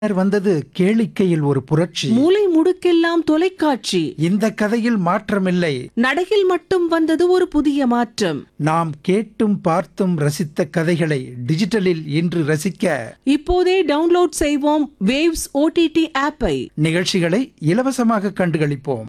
பின்னர் வந்தது கேளிக்கையில் ஒரு புரட்சி மூலை முடுக்கெல்லாம் தொலைக்காட்சி இந்த கதையில் மாற்றமில்லை நடையில் மட்டும் வந்தது ஒரு புதிய மாற்றம் நாம் கேட்டும் பார்த்தும் ரசித்த கதைகளை டிஜிட்டலில் இன்று ரசிக்க இப்போதே டவுன்லோட் செய்வோம் வேவ்ஸ் ஓடிடி ஆப்பை நிகழ்ச்சிகளை இலவசமாக கண்டுகளிப்போம்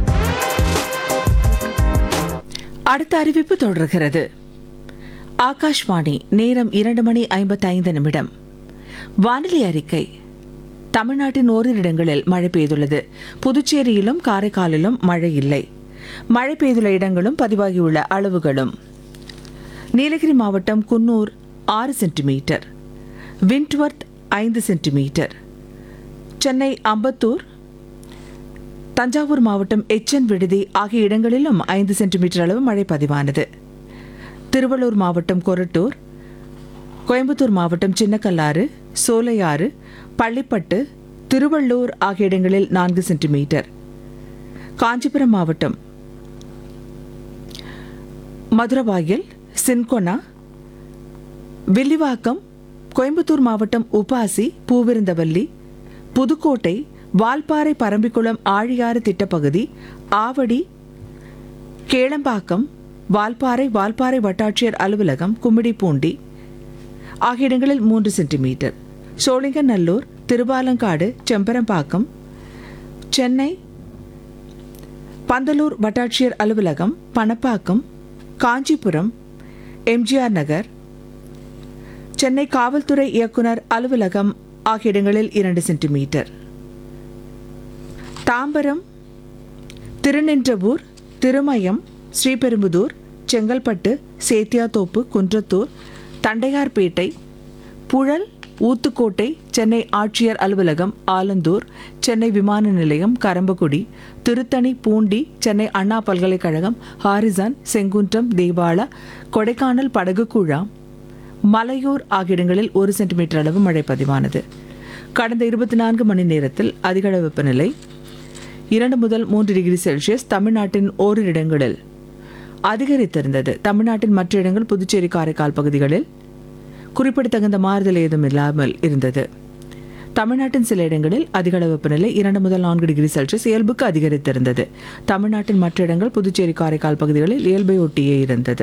அடுத்த அறிவிப்பு தொடர்கிறது ஆகாஷ்வாணி நேரம் இரண்டு மணி ஐம்பத்தைந்து நிமிடம் வானிலை அறிக்கை தமிழ்நாட்டின் ஓரிரு இடங்களில் மழை பெய்துள்ளது புதுச்சேரியிலும் காரைக்காலிலும் மழை இல்லை மழை பெய்துள்ள இடங்களும் பதிவாகியுள்ள அளவுகளும் நீலகிரி மாவட்டம் குன்னூர் ஆறு சென்டிமீட்டர் விண்ட்வர்த் ஐந்து சென்டிமீட்டர் சென்னை அம்பத்தூர் தஞ்சாவூர் மாவட்டம் எச்சன் விடுதி ஆகிய இடங்களிலும் ஐந்து சென்டிமீட்டர் அளவு மழை பதிவானது திருவள்ளூர் மாவட்டம் கொரட்டூர் கோயம்புத்தூர் மாவட்டம் சின்னக்கல்லாறு சோலையாறு பள்ளிப்பட்டு திருவள்ளூர் ஆகிய இடங்களில் நான்கு சென்டிமீட்டர் காஞ்சிபுரம் மாவட்டம் மதுரவாயல் சின்கொனா வில்லிவாக்கம் கோயம்புத்தூர் மாவட்டம் உபாசி பூவிருந்தவல்லி புதுக்கோட்டை வால்பாறை பரம்பிக்குளம் ஆழியாறு திட்டப்பகுதி ஆவடி கேளம்பாக்கம் வால்பாறை வால்பாறை வட்டாட்சியர் அலுவலகம் கும்மிடிப்பூண்டி ஆகிய இடங்களில் மூன்று சென்டிமீட்டர் சோழிங்கநல்லூர் திருவாலங்காடு செம்பரம்பாக்கம் சென்னை பந்தலூர் வட்டாட்சியர் அலுவலகம் பணப்பாக்கம் காஞ்சிபுரம் எம்ஜிஆர் நகர் சென்னை காவல்துறை இயக்குனர் அலுவலகம் ஆகிய இடங்களில் இரண்டு சென்டிமீட்டர் தாம்பரம் திருநின்றவூர் திருமயம் ஸ்ரீபெரும்புதூர் செங்கல்பட்டு சேத்தியாத்தோப்பு குன்றத்தூர் தண்டையார்பேட்டை புழல் ஊத்துக்கோட்டை சென்னை ஆட்சியர் அலுவலகம் ஆலந்தூர் சென்னை விமான நிலையம் கரம்பக்குடி திருத்தணி பூண்டி சென்னை அண்ணா பல்கலைக்கழகம் ஹாரிசான் செங்குன்றம் தேவாலா கொடைக்கானல் படகுக்குழா மலையூர் ஆகிய இடங்களில் ஒரு சென்டிமீட்டர் அளவு மழை பதிவானது கடந்த இருபத்தி நான்கு மணி நேரத்தில் அதிகளவு வெப்பநிலை இரண்டு முதல் மூன்று டிகிரி செல்சியஸ் தமிழ்நாட்டின் ஓரிரு இடங்களில் அதிகரித்திருந்தது தமிழ்நாட்டின் மற்ற இடங்கள் புதுச்சேரி காரைக்கால் பகுதிகளில் குறிப்பிடத்தகுந்த மாறுதல் ஏதும் இல்லாமல் இருந்தது தமிழ்நாட்டின் சில இடங்களில் அதிகளவு வெப்பநிலை இரண்டு முதல் நான்கு டிகிரி செல்சியஸ் இயல்புக்கு அதிகரித்திருந்தது தமிழ்நாட்டின் மற்ற இடங்கள் புதுச்சேரி காரைக்கால் பகுதிகளில் இயல்பை ஒட்டியே இருந்தது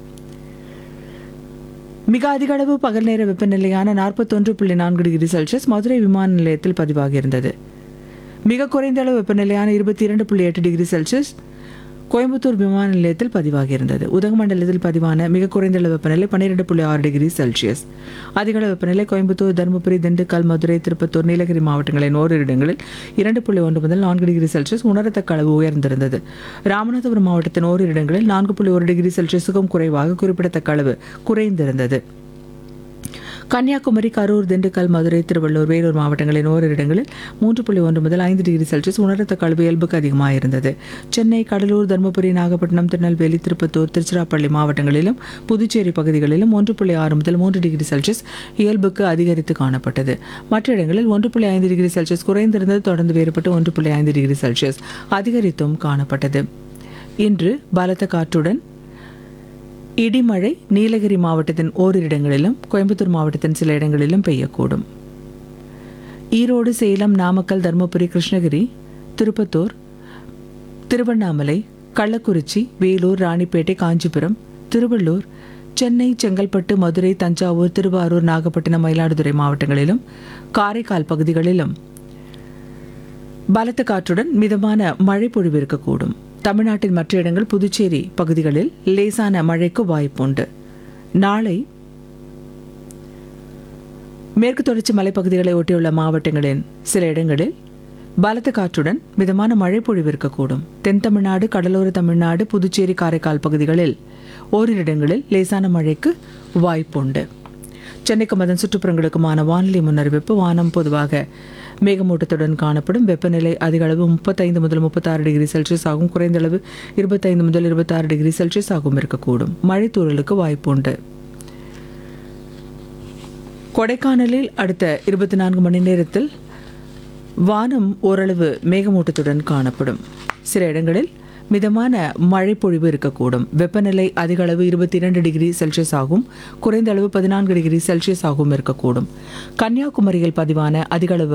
மிக அதிக அளவு பகல் நேர வெப்பநிலையான நாற்பத்தொன்று புள்ளி நான்கு டிகிரி செல்சியஸ் மதுரை விமான நிலையத்தில் பதிவாகியிருந்தது மிக குறைந்த அளவு வெப்பநிலையான இருபத்தி இரண்டு புள்ளி எட்டு டிகிரி செல்சியஸ் கோயம்புத்தூர் விமான நிலையத்தில் பதிவாகியிருந்தது உதகமண்டலத்தில் பதிவான மிக குறைந்த அளவு வெப்பநிலை பன்னிரெண்டு புள்ளி ஆறு டிகிரி செல்சியஸ் அதிக அளவு வெப்பநிலை கோயம்புத்தூர் தருமபுரி திண்டுக்கல் மதுரை திருப்பத்தூர் நீலகிரி மாவட்டங்களின் ஓரிரு இடங்களில் இரண்டு புள்ளி ஒன்று முதல் நான்கு டிகிரி செல்சியஸ் உணரத்தக்க அளவு உயர்ந்திருந்தது ராமநாதபுரம் மாவட்டத்தின் ஓரிரு இடங்களில் நான்கு புள்ளி ஒரு டிகிரி செல்சியஸுக்கும் குறைவாக குறிப்பிடத்தக்க அளவு குறைந்திருந்தது கன்னியாகுமரி கரூர் திண்டுக்கல் மதுரை திருவள்ளூர் வேலூர் மாவட்டங்களின் ஓரிரு இடங்களில் மூன்று புள்ளி ஒன்று முதல் ஐந்து டிகிரி செல்சியஸ் உணரத்தக்க அளவு இயல்புக்கு அதிகமாக இருந்தது சென்னை கடலூர் தருமபுரி நாகப்பட்டினம் திருநெல்வேலி திருப்பத்தூர் திருச்சிராப்பள்ளி மாவட்டங்களிலும் புதுச்சேரி பகுதிகளிலும் ஒன்று புள்ளி ஆறு முதல் மூன்று டிகிரி செல்சியஸ் இயல்புக்கு அதிகரித்து காணப்பட்டது மற்ற இடங்களில் ஒன்று புள்ளி ஐந்து டிகிரி செல்சியஸ் குறைந்திருந்தது தொடர்ந்து வேறுபட்டு ஒன்று புள்ளி ஐந்து டிகிரி செல்சியஸ் அதிகரித்தும் காணப்பட்டது இன்று பலத்த காற்றுடன் இடிமழை நீலகிரி மாவட்டத்தின் ஓரிரு இடங்களிலும் கோயம்புத்தூர் மாவட்டத்தின் சில இடங்களிலும் பெய்யக்கூடும் ஈரோடு சேலம் நாமக்கல் தருமபுரி கிருஷ்ணகிரி திருப்பத்தூர் திருவண்ணாமலை கள்ளக்குறிச்சி வேலூர் ராணிப்பேட்டை காஞ்சிபுரம் திருவள்ளூர் சென்னை செங்கல்பட்டு மதுரை தஞ்சாவூர் திருவாரூர் நாகப்பட்டினம் மயிலாடுதுறை மாவட்டங்களிலும் காரைக்கால் பகுதிகளிலும் பலத்த காற்றுடன் மிதமான மழை பொழிவு இருக்கக்கூடும் தமிழ்நாட்டின் மற்ற இடங்கள் புதுச்சேரி பகுதிகளில் லேசான மழைக்கு வாய்ப்புண்டு நாளை மேற்கு தொடர்ச்சி மலைப்பகுதிகளை ஒட்டியுள்ள மாவட்டங்களின் சில இடங்களில் பலத்த காற்றுடன் மிதமான மழை பொழிவு இருக்கக்கூடும் தென் தமிழ்நாடு கடலோர தமிழ்நாடு புதுச்சேரி காரைக்கால் பகுதிகளில் ஓரிரு இடங்களில் லேசான மழைக்கு வாய்ப்புண்டு சென்னைக்கும் அதன் சுற்றுப்புறங்களுக்குமான வானிலை முன்னறிவிப்பு வானம் பொதுவாக மேகமூட்டத்துடன் காணப்படும் வெப்பநிலை அதிக அளவு முப்பத்தைந்து முதல் முப்பத்தாறு டிகிரி செல்சியஸ் ஆகும் குறைந்த அளவு இருபத்தைந்து முதல் இருபத்தாறு டிகிரி செல்சியஸ் ஆகும் இருக்கக்கூடும் மழை தூறலுக்கு வாய்ப்புண்டு கொடைக்கானலில் அடுத்த இருபத்தி நான்கு மணி நேரத்தில் வானம் ஓரளவு மேகமூட்டத்துடன் காணப்படும் சில இடங்களில் மிதமான மழை பொழிவு இருக்கக்கூடும் வெப்பநிலை அதிக அளவு இருபத்தி இரண்டு டிகிரி செல்சியஸ் ஆகும் குறைந்த அளவு பதினான்கு டிகிரி செல்சியஸ் ஆகவும் இருக்கக்கூடும் கன்னியாகுமரியில் பதிவான அதிக அளவு